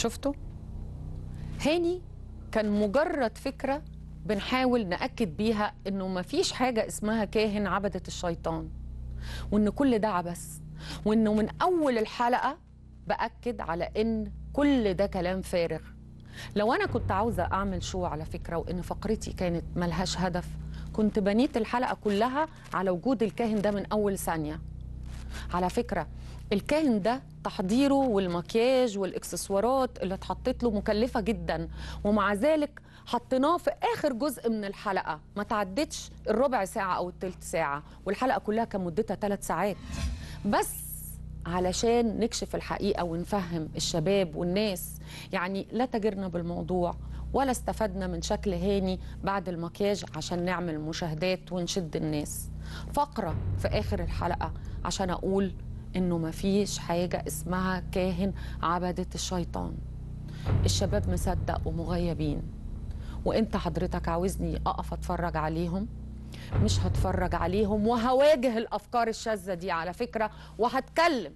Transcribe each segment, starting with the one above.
شفتوا هاني كان مجرد فكرة بنحاول نأكد بيها إنه مفيش حاجة اسمها كاهن عبدة الشيطان وإن كل ده عبث وإنه من أول الحلقة بأكد على إن كل ده كلام فارغ لو أنا كنت عاوزة أعمل شو على فكرة وإن فقرتي كانت ملهاش هدف كنت بنيت الحلقة كلها على وجود الكاهن ده من أول ثانية على فكرة الكاهن ده تحضيره والمكياج والاكسسوارات اللي اتحطت له مكلفة جدا ومع ذلك حطيناه في آخر جزء من الحلقة ما تعدتش الربع ساعة أو التلت ساعة والحلقة كلها كان مدتها ثلاث ساعات بس علشان نكشف الحقيقة ونفهم الشباب والناس يعني لا تجرنا بالموضوع ولا استفدنا من شكل هاني بعد المكياج عشان نعمل مشاهدات ونشد الناس فقرة في آخر الحلقة عشان أقول إنه مفيش حاجة اسمها كاهن عبدة الشيطان الشباب مصدق ومغيبين وانت حضرتك عاوزني اقف اتفرج عليهم مش هتفرج عليهم وهواجه الافكار الشاذه دي على فكره وهتكلم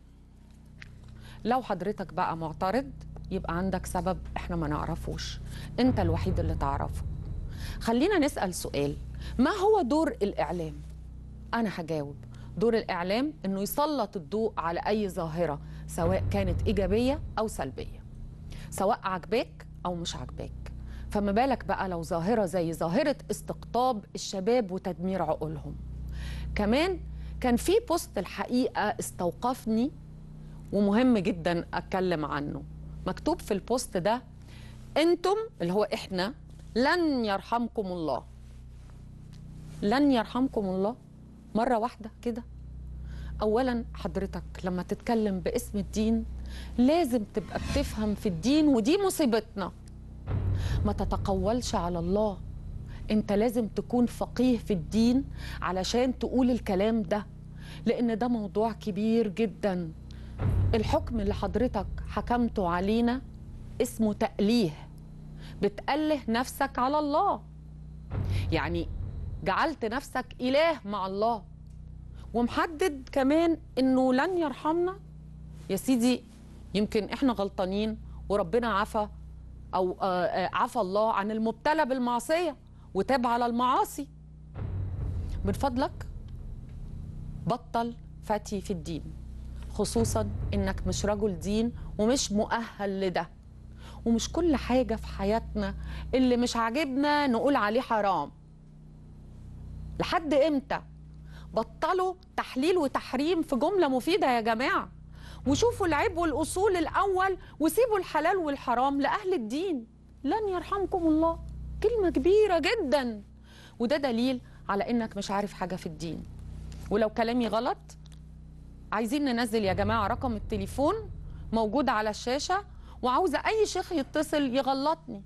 لو حضرتك بقى معترض يبقى عندك سبب احنا ما نعرفوش انت الوحيد اللي تعرفه خلينا نسال سؤال ما هو دور الاعلام انا هجاوب دور الاعلام انه يسلط الضوء على اي ظاهره سواء كانت ايجابيه او سلبيه سواء عجباك او مش عجباك فما بالك بقى لو ظاهره زي ظاهره استقطاب الشباب وتدمير عقولهم كمان كان في بوست الحقيقه استوقفني ومهم جدا اتكلم عنه مكتوب في البوست ده انتم اللي هو احنا لن يرحمكم الله لن يرحمكم الله مره واحده كده اولا حضرتك لما تتكلم باسم الدين لازم تبقى بتفهم في الدين ودي مصيبتنا ما تتقولش على الله انت لازم تكون فقيه في الدين علشان تقول الكلام ده لان ده موضوع كبير جدا الحكم اللي حضرتك حكمته علينا اسمه تأليه بتأله نفسك على الله يعني جعلت نفسك إله مع الله ومحدد كمان انه لن يرحمنا يا سيدي يمكن احنا غلطانين وربنا عفى او عفى الله عن المبتلى بالمعصيه وتاب على المعاصي من فضلك بطل فتي في الدين خصوصا انك مش رجل دين ومش مؤهل لده ومش كل حاجه في حياتنا اللي مش عاجبنا نقول عليه حرام لحد امتى بطلوا تحليل وتحريم في جمله مفيده يا جماعه وشوفوا العيب والاصول الاول وسيبوا الحلال والحرام لاهل الدين لن يرحمكم الله كلمه كبيره جدا وده دليل على انك مش عارف حاجه في الدين ولو كلامي غلط عايزين ننزل يا جماعه رقم التليفون موجود على الشاشه وعاوزه اي شيخ يتصل يغلطني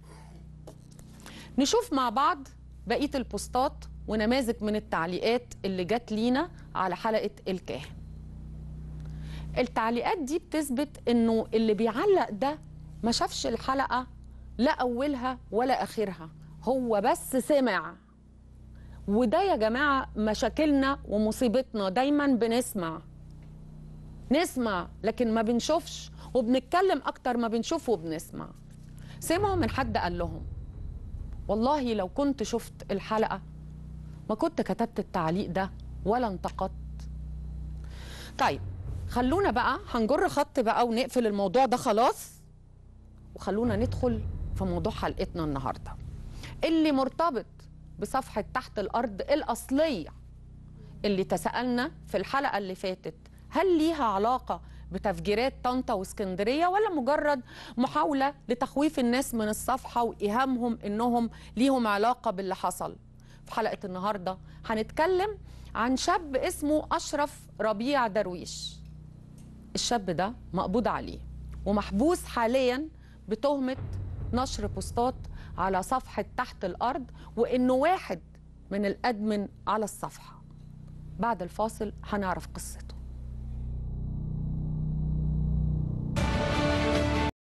نشوف مع بعض بقيه البوستات ونماذج من التعليقات اللي جت لينا على حلقه الكاهن التعليقات دي بتثبت انه اللي بيعلق ده ما شافش الحلقه لا اولها ولا اخرها هو بس سمع وده يا جماعه مشاكلنا ومصيبتنا دايما بنسمع نسمع لكن ما بنشوفش وبنتكلم اكتر ما بنشوف وبنسمع سمعوا من حد قال لهم والله لو كنت شفت الحلقه ما كنت كتبت التعليق ده ولا انتقدت طيب خلونا بقى هنجر خط بقى ونقفل الموضوع ده خلاص وخلونا ندخل في موضوع حلقتنا النهارده اللي مرتبط بصفحه تحت الارض الاصليه اللي تسالنا في الحلقه اللي فاتت هل ليها علاقه بتفجيرات طنطا واسكندريه ولا مجرد محاوله لتخويف الناس من الصفحه وايهامهم انهم ليهم علاقه باللي حصل في حلقه النهارده هنتكلم عن شاب اسمه اشرف ربيع درويش الشاب ده مقبوض عليه ومحبوس حاليا بتهمة نشر بوستات على صفحة تحت الأرض وإنه واحد من الأدمن على الصفحة بعد الفاصل هنعرف قصته